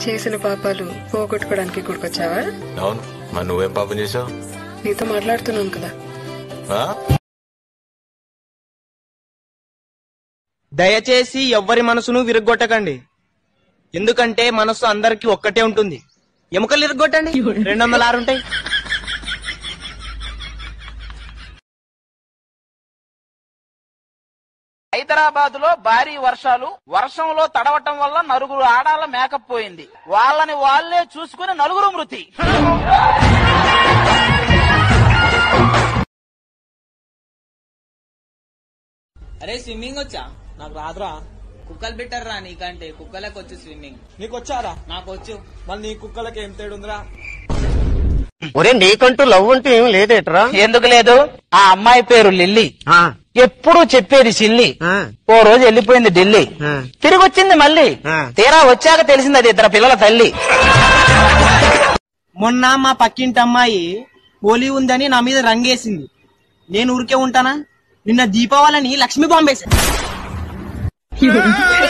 చేసిన పాపాలు పోగొట్టుకోవడానికి గుడికొచ్చావా అవును మరి నువ్వేం పాపం చేసావు నీతో మాట్లాడుతున్నాను కదా దయచేసి ఎవ్వరి మనసును విరగొట్టకండి ఎందుకంటే మనసు అందరికి ఒక్కటే ఉంటుంది ఎముకలు ఇరగొట్టండి రెండు వందల ఆరు ఉంటాయి హైదరాబాద్ లో భారీ వర్షాలు వర్షంలో తడవటం వల్ల నలుగురు ఆడాల మేకప్ పోయింది వాళ్ళని వాళ్ళే చూసుకుని నలుగురు మృతి అరే స్విమ్మింగ్ వచ్చా నాకు రాదురా కుక్కలు పెట్టారా నీకంటే కుక్కలకు వచ్చు స్విమ్మింగ్ నీకు వచ్చారా నాకు వచ్చు మళ్ళీ నీ కుక్కలకి ఏం తేడుందిరా ఒరే నీకంటూ లవ్ అంటూ ఏం లేదేట్రా ఎందుకు లేదు ఆ అమ్మాయి పేరు లిల్లీ ఎప్పుడు చెప్పేది సిల్లి ఓ రోజు వెళ్ళిపోయింది ఢిల్లీ తిరిగి వచ్చింది మళ్ళీ తీరా వచ్చాక తెలిసింది అది ఇద్దరు పిల్లల తల్లి మొన్న మా పక్కింటి అమ్మాయి హోలీ ఉందని నా మీద రంగేసింది నేను ఊరికే ఉంటానా నిన్న దీపావళిని లక్ష్మీ బాంబేసా